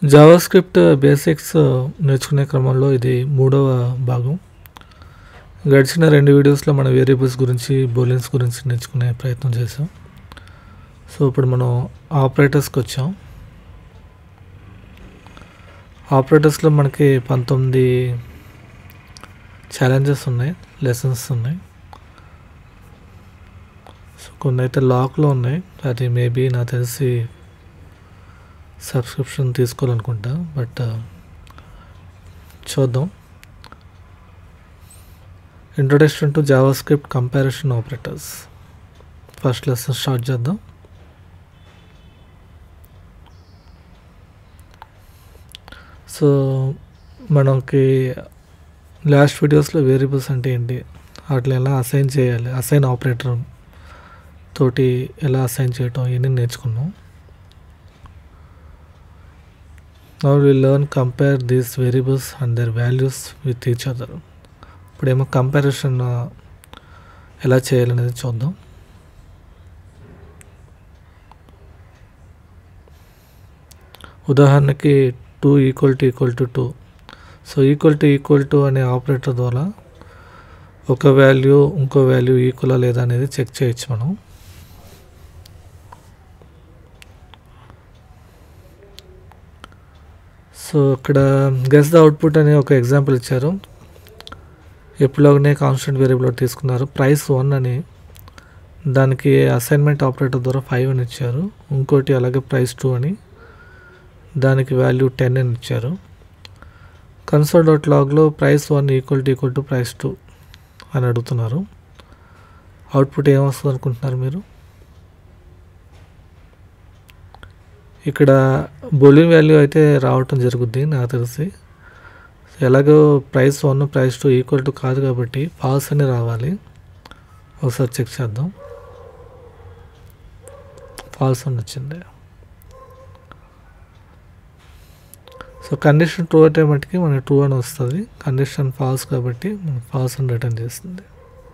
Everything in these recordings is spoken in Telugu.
జావా స్క్రిప్ట్ బేసిక్స్ నేర్చుకునే క్రమంలో ఇది మూడవ భాగం గడిచిన రెండు వీడియోస్లో మన వేరియబుల్స్ గురించి బోలియన్స్ గురించి నేర్చుకునే ప్రయత్నం చేసాం సో ఇప్పుడు మనం ఆపరేటర్స్కి వచ్చాం ఆపరేటర్స్లో మనకి పంతొమ్మిది ఛాలెంజెస్ ఉన్నాయి లెసన్స్ ఉన్నాయి సో కొన్ని అయితే లాక్లో ఉన్నాయి అది మేబీ నాకు తెలిసి సబ్స్క్రిప్షన్ తీసుకోవాలనుకుంటా బట్ చూద్దాం introduction to JavaScript comparison operators first lesson start చేద్దాం సో మనకి లాస్ట్ వీడియోస్లో వేరియబుల్స్ అంటే ఏంటి వాటిని ఎలా అసైన్ చేయాలి అసైన్ ఆపరేటర్ తోటి ఎలా అసైన్ చేయటం ఇవన్నీ నేర్చుకున్నాం now we learn compare these variables and their values with each other ఇప్పుడేమో కంపారిజన్ ఎలా చేయాలనేది చూద్దాం ఉదాహరణకి two equal to equal to two so equal to equal to అనే ఆపరేటర్ ద్వారా ఒక వాల్యూ ఇంకో వాల్యూ ఈక్వలా లేదా అనేది చెక్ చేయొచ్చు మనం సో ఇక్కడ గెస్ ద అవుట్పుట్ అనే ఒక ఎగ్జాంపుల్ ఇచ్చారు ఎప్పుడులాగానే కాన్స్టెంట్ వేరియబుల్ తీసుకున్నారు ప్రైస్ వన్ అని దానికి అసైన్మెంట్ ఆపరేటర్ ద్వారా ఫైవ్ అని ఇచ్చారు ఇంకోటి అలాగే ప్రైస్ టూ అని దానికి వాల్యూ టెన్ అని ఇచ్చారు కన్సోల్ డాట్ లాగ్లో price one equal to equal to price two అని అడుగుతున్నారు అవుట్పుట్ ఏమొస్తుంది అనుకుంటున్నారు మీరు ఇక్కడ బౌలింగ్ వాల్యూ అయితే రావటం జరుగుద్ది నాకు తెలిసి ఎలాగో price one price two equal to కాదు కాబట్టి ఫాల్స్ అని రావాలి ఒకసారి చెక్ చేద్దాం ఫాల్స్ అని వచ్చింది సో కండిషన్ ట్రూ అయితే మటుకి మనకి ట్రూ అని వస్తుంది కండిషన్ ఫాల్స్ కాబట్టి మనకి ఫాల్స్ అని రిటర్న్ చేస్తుంది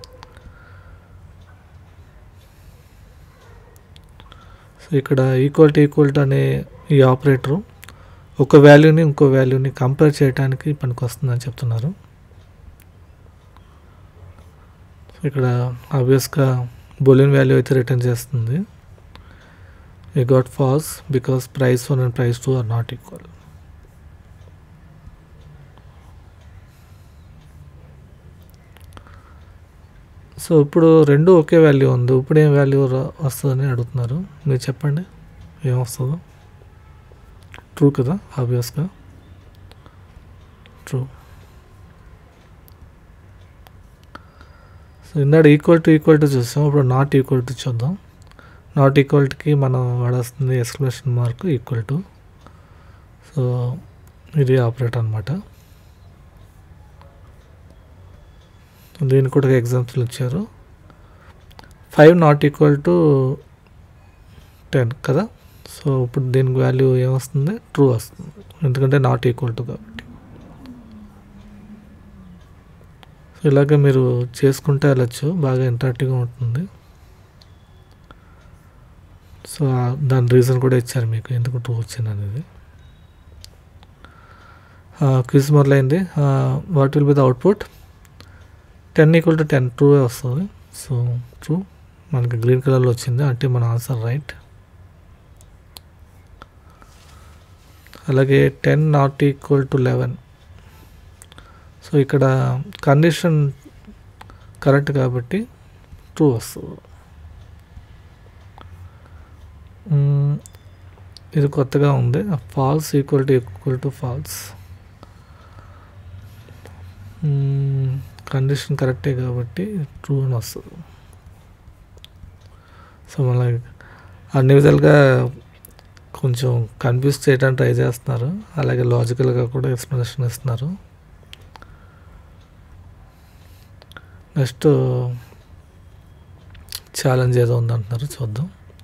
సో ఇక్కడ ఈక్వల్ టు ఈక్వల్ టు అనే ఈ ఆపరేటరు ఒక వాల్యూని ఇంకో వాల్యూని కంపేర్ చేయడానికి పనికి వస్తుందని చెప్తున్నారు ఇక్కడ ఆబ్వియస్గా బొలిన్ వాల్యూ అయితే రిటర్న్ చేస్తుంది ఈ got false because price one and price two are not equal so ఇప్పుడు రెండు ఒకే వాల్యూ ఉంది ఇప్పుడు ఏం వాల్యూ వస్తుందని అడుగుతున్నారు మీరు చెప్పండి ఏం వస్తుందో ట్రూ కదా ఆబ్వియస్గా ట్రూ సో ఇందాక ఈక్వల్ టు ఈక్వల్ టు చూసాం ఇప్పుడు నాట్ ఈక్వల్ టు చూద్దాం నాట్ ఈక్వల్ టుకి మనం వాడాల్సింది exclamation mark equal to so ఇది ఆపరేటర్ అనమాట దీనికి కూడా ఎగ్జాంపుల్ ఇచ్చారు five not equal to ten కదా సో ఇప్పుడు దీనికి వాల్యూ ఏమొస్తుంది ట్రూ వస్తుంది ఎందుకంటే నాట్ ఈక్వల్ టు కాబట్టి సో ఇలాగే మీరు చేసుకుంటే వెళ్ళచ్చు బాగా ఇంట్రాక్టివ్గా ఉంటుంది సో దాని రీజన్ కూడా ఇచ్చారు మీకు ఎందుకు ట్రూ వచ్చింది అనేది క్విజ్ మొదలైంది what will be the output ten equal to ten true వస్తుంది సో ట్రూ మనకి గ్రీన్ కలర్లో వచ్చింది అంటే మన ఆన్సర్ రైట్ అలాగే ten not equal to eleven so ఇక్కడ కండిషన్ కరెక్ట్ కాబట్టి ట్రూ వస్తుంది ఇది కొత్తగా ఉంది false equal to equal to false condition కరెక్టే కాబట్టి ట్రూ అని వస్తుంది సో మళ్ళీ అన్ని విధాలుగా కొంచెం కన్ఫ్యూజ్ చేయడానికి ట్రై చేస్తున్నారు అలాగే లాజికల్గా కూడా ఎక్స్ప్లెనేషన్ ఇస్తున్నారు నెక్స్ట్ ఛాలెంజ్ ఏదో ఉందంటున్నారు చూద్దాం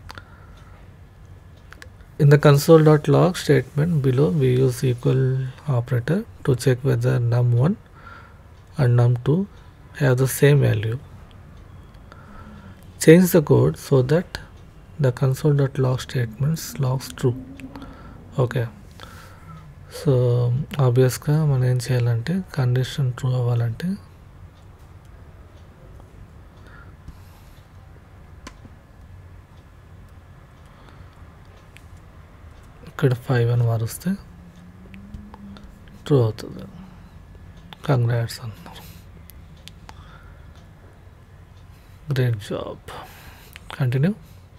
in the console dot log statement below we use equal operator to check whether num one and num2 have the same value. Change the code so that the console.log statements logs true. Okay. So ఆబ్వియస్గా మనం ఏం చేయాలంటే కండిషన్ ట్రూ అవ్వాలంటే ఇక్కడ ఫైవ్ అని మారుస్తే ట్రూ అవుతుంది కంగ్రాట్స్ అంటున్నారు గ్రేట్ జాబ్ కంటిన్యూ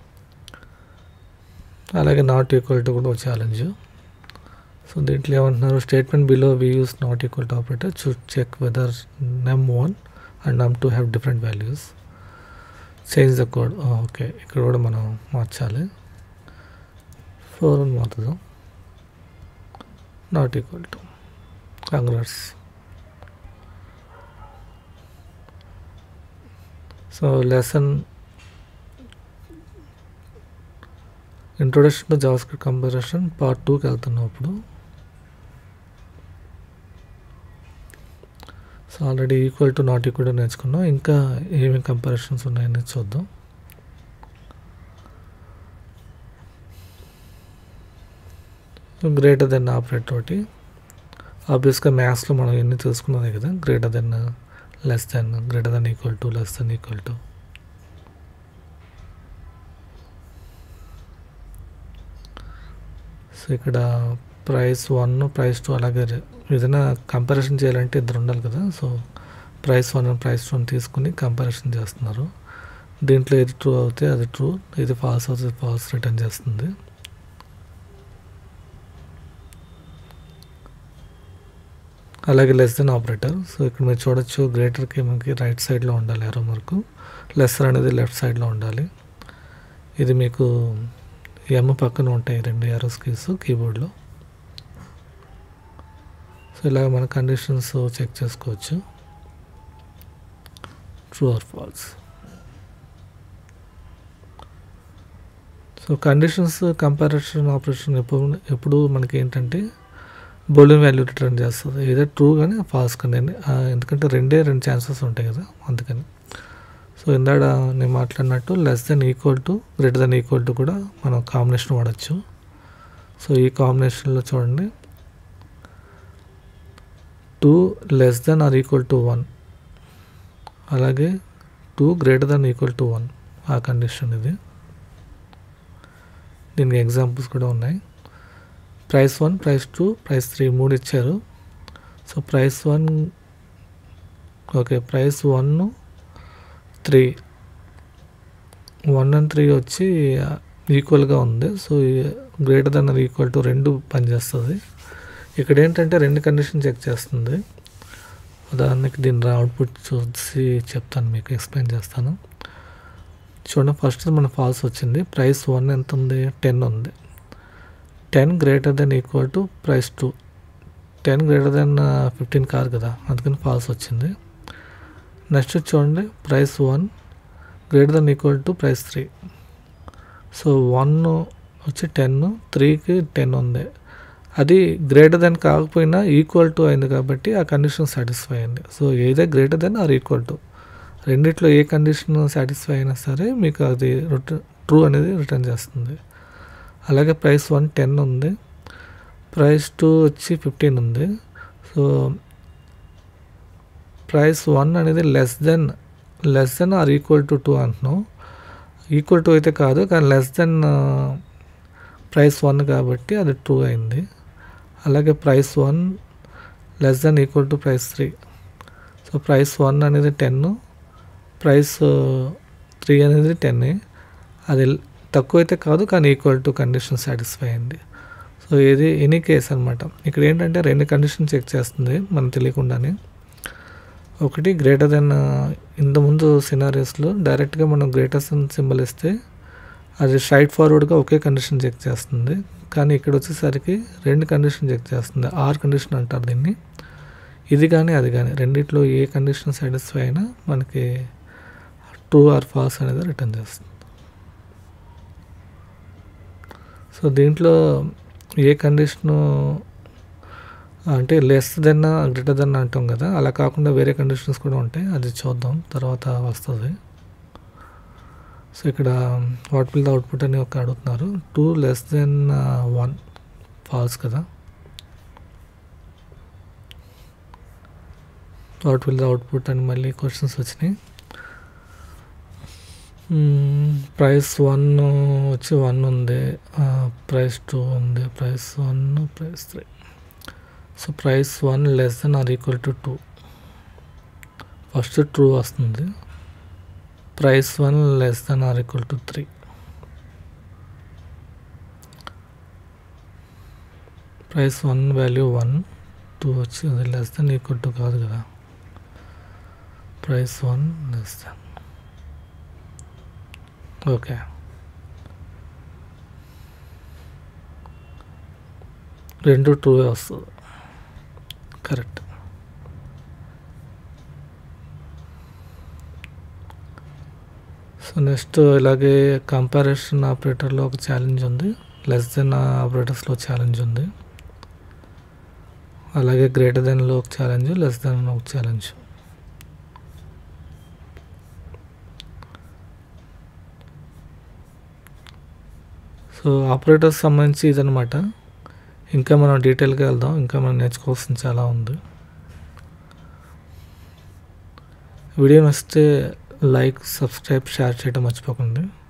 అలాగే నాట్ ఈక్వల్ టు కూడా ఛాలెంజ్ సో దీంట్లో ఏమంటున్నారు statement below we use not equal to operator to check whether num one and num two have different values change the code okay ఇక్కడ కూడా మనం మార్చాలి ఫోర్ అని మారుతుందాం not equal to congrats so lesson introduction to JavaScript comparison part టూకి వెళ్తున్నాం ఇప్పుడు so already equal to not equal to నేర్చుకున్నాం ఇంకా ఏమేమి కంపారిజన్స్ ఉన్నాయని చూద్దాం గ్రేటర్ దెన్ ఆపరేటర్ ఒకటి ఆబ్వియస్గా మ్యాథ్స్లో మనం ఎన్ని తెలుసుకున్నదే కదా greater than less than greater than equal to less than equal to so ఇక్కడ ప్రైస్ వన్ ప్రైస్ టూ అలాగే ఏదైనా కంపారిజన్ చేయాలంటే ఇద్దరు ఉండాలి కదా so price one price two తీసుకుని కంపారిజన్ చేస్తున్నారు దీంట్లో ఏది ట్రూ అవుతే అది ట్రూ ఇది ఫాల్స్ అవుతే ఫాల్స్ రిటర్న్ చేస్తుంది అలాగే లెస్ దెన్ ఆపరేటర్ సో ఇక్కడ మీరు చూడొచ్చు గ్రేటర్కి మనకి రైట్ సైడ్లో ఉండాలి ఎరో మార్కు లెస్సర్ అనేది లెఫ్ట్ సైడ్లో ఉండాలి ఇది మీకు ఎమ్ పక్కన ఉంటాయి రెండు ఎరోస్ కీస్ కీబోర్డ్లో సో ఇలాగ మన కండిషన్స్ చెక్ చేసుకోవచ్చు true or false so conditions comparison operation ఎప్పుడు ఎప్పుడు మనకి ఏంటంటే బౌలింగ్ వాల్యూ రిటర్న్ చేస్తుంది ఏదో ట్రూ కానీ ఫాల్స్ కానీ ఎందుకంటే రెండే రెండు ఛాన్సెస్ ఉంటాయి కదా అందుకని సో ఇందాడ నేను మాట్లాడినట్టు less than equal to greater than equal to కూడా మనం కాంబినేషన్ వాడచ్చు సో ఈ కాంబినేషన్లో చూడండి two less than or equal to one అలాగే two greater than equal to one ఆ కండిషన్ ఇది దీనికి ఎగ్జాంపుల్స్ కూడా ఉన్నాయి price one price two price three మూడు ఇచ్చారు so price one okay price one three one and three వచ్చి ఈక్వల్గా ఉంది సో గ్రేటర్ దెన్ అది ఈక్వల్ టు రెండు పనిచేస్తుంది ఇక్కడ ఏంటంటే రెండు కండిషన్ చెక్ చేస్తుంది ఉదాహరణకి దీని అవుట్పుట్ చూసి చెప్తాను మీకు ఎక్స్ప్లెయిన్ చేస్తాను చూడండి ఫస్ట్ మన ఫాల్స్ వచ్చింది ప్రైస్ వన్ ఎంత ఉంది టెన్ ఉంది ten greater than equal to price two ten greater than fifteen కాదు కదా అందుకని ఫాల్స్ వచ్చింది నెక్స్ట్ చూడండి price one greater than equal to price three so one వచ్చి టెన్ త్రీకి టెన్ ఉంది అది గ్రేటర్ దెన్ కాకపోయినా ఈక్వల్ టు అయింది కాబట్టి ఆ కండిషన్ సాటిస్ఫై అయింది సో ఏదే greater than or equal to రెండిట్లో ఏ కండిషన్ సాటిస్ఫై అయినా సరే మీకు అది రిటర్న్ ట్రూ అనేది రిటర్న్ చేస్తుంది అలాగే ప్రైస్ వన్ టెన్ ఉంది ప్రైస్ టూ వచ్చి ఫిఫ్టీన్ ఉంది సో ప్రైస్ వన్ అనేది less than less than or equal to two అంటున్నాం ఈక్వల్ టు అయితే కాదు కానీ లెస్ దెన్ ప్రైస్ వన్ కాబట్టి అది ట్రూ అయింది అలాగే price one less than equal to price three so price one అనేది టెన్ ప్రైస్ త్రీ అనేది టెన్ అది తక్కువ అయితే కాదు కానీ ఈక్వల్ టు కండిషన్ సాటిస్ఫై అయింది సో ఇది ఎనీ కేస్ అనమాట ఇక్కడ ఏంటంటే రెండు కండిషన్ చెక్ చేస్తుంది మనకు తెలియకుండానే ఒకటి గ్రేటర్ దెన్ ఇంతకుముందు సినారియస్లో డైరెక్ట్గా మనం గ్రేటర్స్ సింబల్ ఇస్తే అది స్ట్రైట్ ఫార్వర్డ్గా ఒకే కండిషన్ చెక్ చేస్తుంది కానీ ఇక్కడ వచ్చేసరికి రెండు కండిషన్ చెక్ చేస్తుంది ఆర్ కండిషన్ అంటారు దీన్ని ఇది కానీ అది కానీ రెండిట్లో ఏ కండిషన్ సాటిస్ఫై అయినా మనకి ట్రూ ఆర్ ఫాల్స్ అనేది రిటర్న్ చేస్తుంది సో దీంట్లో ఏ కండిషను అంటే లెస్ దెన్ గ్రేటర్ దెన్ అంటాం కదా అలా కాకుండా వేరే కండిషన్స్ కూడా ఉంటాయి అది చూద్దాం తర్వాత వస్తుంది సో ఇక్కడ వాట్ విల్ ద అవుట్పుట్ అని ఒక అడుగుతున్నారు two less than one false కదా వాట్ విల్ ద అవుట్పుట్ అని మళ్ళీ క్వశ్చన్స్ వచ్చినాయి ప్రైస్ వన్ వచ్చి వన్ ఉంది ప్రైస్ టూ ఉంది price one price three so price one less than or equal to two first true వస్తుంది price one less than or equal to three price one value one two వచ్చి అది లెస్ దెన్ ఈక్వల్ టు కాదు కదా price one less than okay రెండు టూ వస్తుంది కరెక్ట్ సో నెక్స్ట్ ఇలాగే కంపారిజన్ ఆపరేటర్లో ఒక ఛాలెంజ్ ఉంది లెస్ దెన్ ఆపరేటర్స్లో ఛాలెంజ్ ఉంది అలాగే గ్రేటర్ దెన్లో ఒక ఛాలెంజ్ లెస్ దెన్ ఒక ఛాలెంజ్ సో ఆపరేటర్స్ సంబంధించి ఇదనమాట ఇంకా మనం డీటెయిల్గా వెళ్దాం ఇంకా మనం నేర్చుకోవాల్సింది చాలా ఉంది వీడియో నచ్చితే లైక్ సబ్స్క్రైబ్ షేర్ చేయడం మర్చిపోకండి